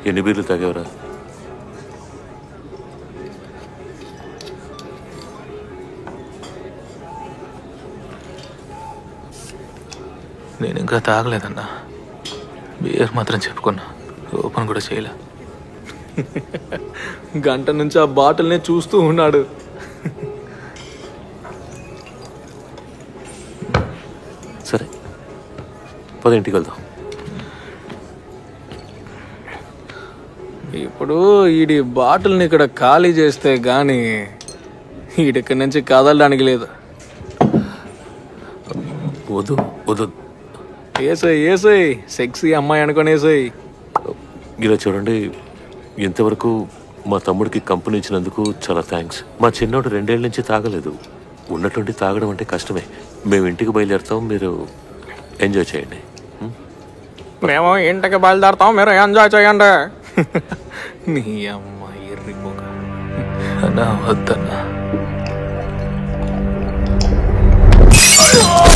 ఎన్ని బీర్లు తాగేవరా నేను ఇంకా తాగలేదన్నా బియర్ మాత్రం చెప్పుకున్నా ఓపెన్ కూడా చేయలే గంట నుంచి ఆ బాటిల్నే చూస్తూ ఉన్నాడు సరే పద ఇంటికి వెళ్దాం ఇప్పుడు ఈడి బాటిల్ని ఇక్కడ ఖాళీ చేస్తే గాని ఈడిక్కడి నుంచి కదలడానికి లేదు వద్దు వద్దు ఏసై ఏసై సెక్సీ అమ్మాయి అనుకొని ఏసై ఇలా చూడండి ఇంతవరకు మా తమ్ముడికి కంపెనీ ఇచ్చినందుకు చాలా థ్యాంక్స్ మా చిన్నోడు రెండేళ్ల నుంచి తాగలేదు ఉన్నటువంటి తాగడం అంటే కష్టమే మేము ఇంటికి బయలుదేరుతాం మీరు ఎంజాయ్ చేయండి ఉం? మేము ఇంటికి బయలుదేరుతాం మీరు ఎంజాయ్ చేయండి నీ అమ్మ ఎర్రిపోక అన్నా వద్దన్నా